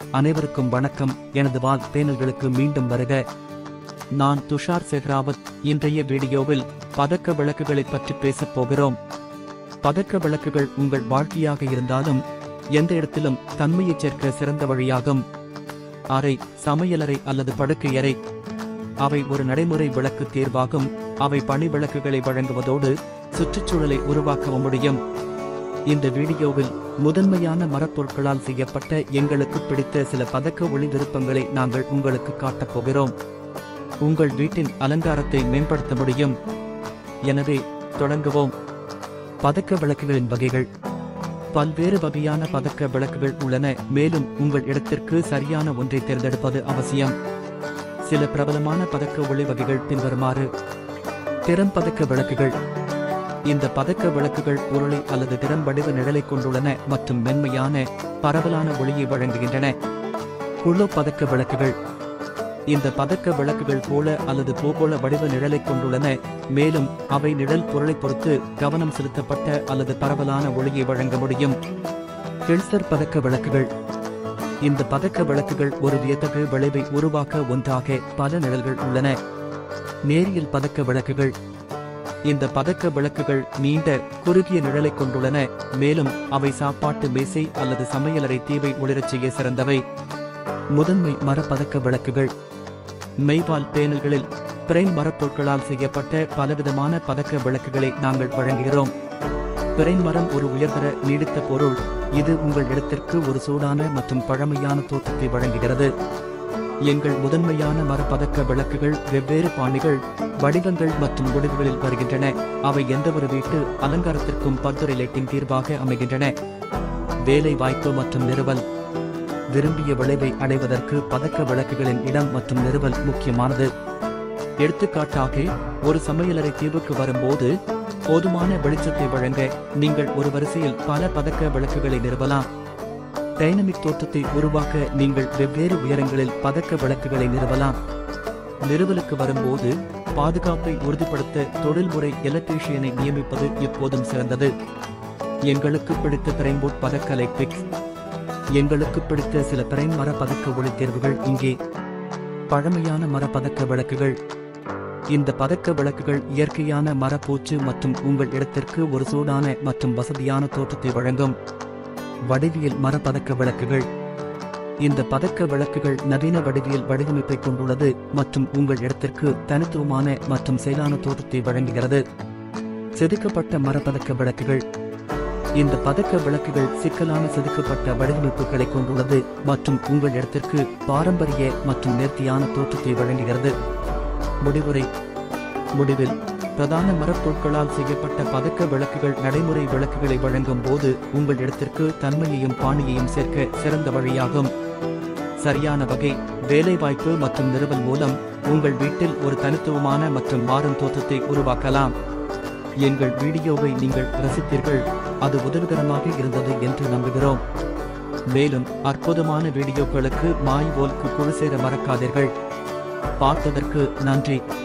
அனைவருக்கும் வணக்கம் எனது வால் பேனல்களுக்கு மீண்டும் வருக நான் துஷார் செஹ்ராவத் இன்றைய வீடியோவில் பதக்க விளக்குகளைப் பற்றி பேசப் போகிறோம் பதக்க விளக்குகள் உங்கள் வாழ்க்கையாக இருந்தாலும் எந்த இடத்திலும் தன்மையைச் சேர்க்க சிறந்த வழியாகும் அறை சமையலறை அல்லது படுக்கையறை அவை ஒரு நடைமுறை விளக்கு தேர்வாகும் அவை பணி விளக்குகளை வழங்குவதோடு சுற்றுச்சூழலை உருவாக்கவும் முடியும் இந்த வீடியோவில் முதன்மையான மரப்பொருட்களால் செய்யப்பட்ட எங்களுக்கு பிடித்த சில பதக்க ஒளி விருப்பங்களை நாங்கள் உங்களுக்கு காட்டப் போகிறோம் உங்கள் வீட்டின் அலங்காரத்தை மேம்படுத்த முடியும் எனவே தொடங்குவோம் பதக்க விளக்குகளின் வகைகள் பல்வேறு வகையான பதக்க விளக்குகள் உள்ளன மேலும் உங்கள் இடத்திற்கு சரியான ஒன்றை தேர்ந்தெடுப்பது அவசியம் சில பிரபலமான பதக்க ஒளி வகைகள் பின்வருமாறு திறம் பதக்க விளக்குகள் இந்த பதக்க விளக்குகள் உருளை அல்லது திறம் வடிவ நிழலை கொண்டுள்ளன மற்றும் மென்மையான பரவலான ஒளியை வழங்குகின்றன குழு பதக்க விளக்குகள் இந்த பதக்க விளக்குகள் போல அல்லது பூகோள வடிவ நிழலை கொண்டுள்ளன மேலும் அவை நிழல் பொருளை பொறுத்து கவனம் செலுத்தப்பட்ட அல்லது பரவலான ஒளியை வழங்க முடியும் கெல்சர் பதக்க விளக்குகள் இந்த பதக்க விளக்குகள் ஒரு வியத்தகு விளைவை உருவாக்க ஒன்றாக பல நிழல்கள் உள்ளன நேரியல் பதக்க விளக்குகள் இந்த பதக்க விளக்குகள் நீண்ட குறுகிய நிழலை கொண்டுள்ளன மேலும் அவை சாப்பாட்டு மேசை அல்லது சமையலறை தீவை ஒளிரச் செய்ய சிறந்தவை முதன்மை மர பதக்க விளக்குகள் மெய்வால் பேனல்களில் பிரைன் மரப்பொருட்களால் செய்யப்பட்ட பலவிதமான பதக்க விளக்குகளை நாங்கள் வழங்குகிறோம் பிரைன் மரம் ஒரு உயர்தர நீடித்த பொருள் இது உங்கள் இடத்திற்கு ஒரு சூடான மற்றும் பழமையான தோற்றத்தை வழங்குகிறது எங்கள் முதன்மையான மரப்பதக்க விளக்குகள் வெவ்வேறு பாணிகள் வடிவங்கள் மற்றும் முடிவுகளில் வருகின்றன அவை எந்தவொரு வீட்டு அலங்காரத்திற்கும் பல்துறை லைட்டிங் தீர்வாக அமைகின்றன வேலை வாய்ப்பு மற்றும் நிறுவல் விரும்பிய விளைவை அடைவதற்கு பதக்க விளக்குகளின் இடம் மற்றும் நிறுவல் முக்கியமானது எடுத்துக்காட்டாக ஒரு சமையலறை தீவுக்கு வரும்போது போதுமான வெளிச்சத்தை வழங்க நீங்கள் ஒரு வரிசையில் பல பதக்க விளக்குகளை நிறுவலாம் டைனமிக் தோற்றத்தை உருவாக்க நீங்கள் வெவ்வேறு உயரங்களில் பதக்க விளக்குகளை நிறுவலாம் நிறுவலுக்கு வரும்போது பாதுகாப்பை உறுதிப்படுத்த தொழில்முறை எலக்ட்ரீஷியனை நியமிப்பது எப்போதும் சிறந்தது எங்களுக்கு பிடித்த பிரைன்போர்ட் பதக்க லைட்பிக்ஸ் எங்களுக்கு பிடித்த சில பிரைன் மர பதக்க ஒளி தேர்வுகள் இங்கே பழமையான மர பதக்க விளக்குகள் இந்த பதக்க விளக்குகள் இயற்கையான மரப்பூச்சு மற்றும் உங்கள் இடத்திற்கு ஒரு சூடான மற்றும் வசதியான தோற்றத்தை வழங்கும் வடிவியல் மர பதக்க விளக்குகள் இந்த பதக்க விளக்குகள் நவீன வடிவியல் வடிவமைப்பை கொண்டுள்ளது மற்றும் உங்கள் இடத்திற்கு தனித்துவமான மற்றும் செயலான தோற்றத்தை வழங்குகிறது செதுக்கப்பட்ட மரப்பதக்க விளக்குகள் இந்த பதக்க விளக்குகள் சிக்கலான செதுக்கப்பட்ட வடிவமைப்புகளை கொண்டுள்ளது மற்றும் உங்கள் இடத்திற்கு பாரம்பரிய மற்றும் நேர்த்தியான தோற்றத்தை வழங்குகிறது முடிவுரை முடிவில் பிரதான மரப்பொருட்களால் செய்யப்பட்ட பதக்க விளக்குகள் நடைமுறை விளக்குகளை வழங்கும் போது உங்கள் இடத்திற்கு தன்மையையும் பாணியையும் சேர்க்க சிறந்த வழியாகும் சரியான வகை வேலைவாய்ப்பு மற்றும் நிறுவல் மூலம் உங்கள் வீட்டில் ஒரு தனித்துவமான மற்றும் மாறும் தோற்றத்தை உருவாக்கலாம் எங்கள் வீடியோவை நீங்கள் ரசித்தீர்கள் அது உதவிகரமாக இருந்தது என்று நம்புகிறோம் மேலும் அற்புதமான வீடியோக்களுக்கு மாய் போல்க்கு குழு சேர மறக்காதீர்கள் பார்த்ததற்கு நன்றி